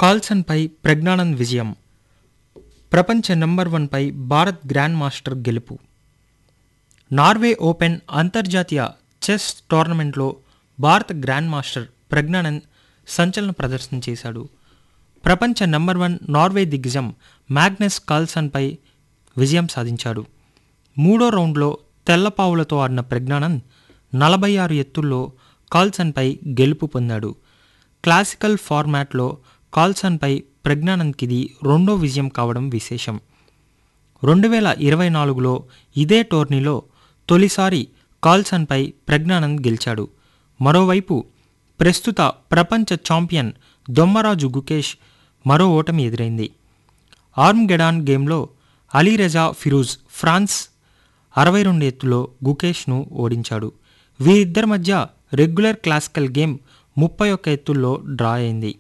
కార్ల్సన్పై ప్రజ్ఞానంద్ విజయం ప్రపంచ నంబర్ వన్పై భారత్ గ్రాండ్ మాస్టర్ గెలుపు నార్వే ఓపెన్ అంతర్జాతీయ చెస్ టోర్నమెంట్లో భారత గ్రాండ్ మాస్టర్ ప్రజ్ఞానంద్ సంచలన ప్రదర్శన చేశాడు ప్రపంచ నంబర్ వన్ నార్వే దిగ్గజం మ్యాగ్నస్ కార్ల్సన్పై విజయం సాధించాడు మూడో రౌండ్లో తెల్లపావులతో ఆడిన ప్రజ్ఞానంద్ నలభై ఆరు ఎత్తుల్లో కార్ల్సన్పై గెలుపు పొందాడు క్లాసికల్ ఫార్మాట్లో కార్ల్సన్పై ప్రజ్ఞానంద్కిది రెండో విజయం కావడం విశేషం రెండు వేల ఇరవై నాలుగులో ఇదే టోర్నీలో తొలిసారి కార్ల్సన్పై ప్రజ్ఞానంద్ గెలిచాడు మరోవైపు ప్రస్తుత ప్రపంచ ఛాంపియన్ దొమ్మరాజు గుకేష్ మరో ఓటమి ఎదురైంది ఆర్మ్గెడాన్ గేమ్లో అలీరజా ఫిరూజ్ ఫ్రాన్స్ అరవై రెండు ఎత్తులో గుకేష్ను ఓడించాడు వీరిద్దరి మధ్య రెగ్యులర్ క్లాసికల్ గేమ్ ముప్పై ఒక్క ఎత్తుల్లో డ్రా అయింది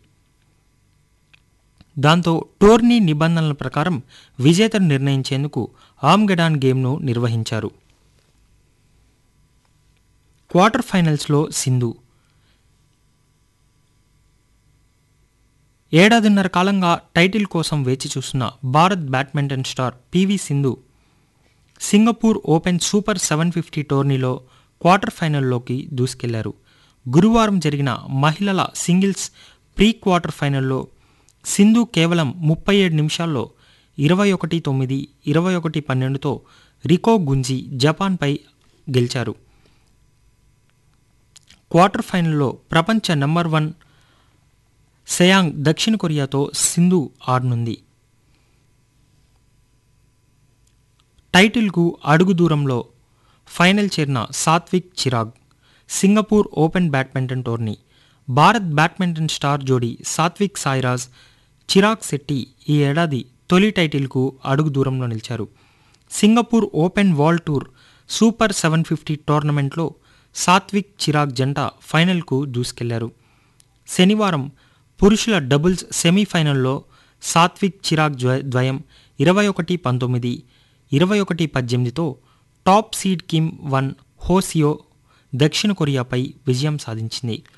దాంతో టోర్నీ నిబంధనల ప్రకారం విజేతను నిర్ణయించేందుకు ఆమ్గెడాన్ గేమ్ను నిర్వహించారు క్వార్టర్ ఫైనల్స్లో సింధు ఏడాదిన్నర కాలంగా టైటిల్ కోసం వేచి చూస్తున్న Bharat badminton star P V Sindhu Singapore open super seven fifty టోర్నీలో క్వార్టర్ ఫైనల్లోకి దూసుకెళ్లారు గురువారం జరిగిన మహిళల సింగిల్స్ ప్రీ క్వార్టర్ ఫైనల్లో సింధు కేవలం ముప్పై ఏడు నిమిషాల్లో ఇరవై ఒకటి తొమ్మిది ఇరవై ఒకటి పన్నెండుతో రికో గుంజి జపాన్పై గెలిచారు క్వార్టర్ ఫైనల్లో ప్రపంచ నెంబర్ వన్ సెయాంగ్ దక్షిణ కొరియాతో సింధు ఆడనుంది టైటిల్కు అడుగు దూరంలో ఫైనల్ చేరిన Satwik Chirag Singapore open badminton tourney Bharat badminton star జోడీ సాత్విక్ సాయిరాజ్ చిరాగ్ శెట్టి ఈ ఏడాది తొలి టైటిల్కు అడుగు దూరంలో నిలిచారు Singapore open world tour super seven fifty టోర్నమెంట్లో సాత్విక్ చిరాగ్ జంట ఫైనల్కు దూసుకెళ్లారు శనివారం పురుషుల డబుల్స్ సెమీఫైనల్లో సాత్విక్ చిరాగ్ ద్వ- ద్వయం ఇరవై ఒకటి పంతొమ్మిది ఇరవై ఒకటి పద్దెనిమిదితో top seed Kim Won Hoseo దక్షిణ కొరియాపై విజయం సాధించింది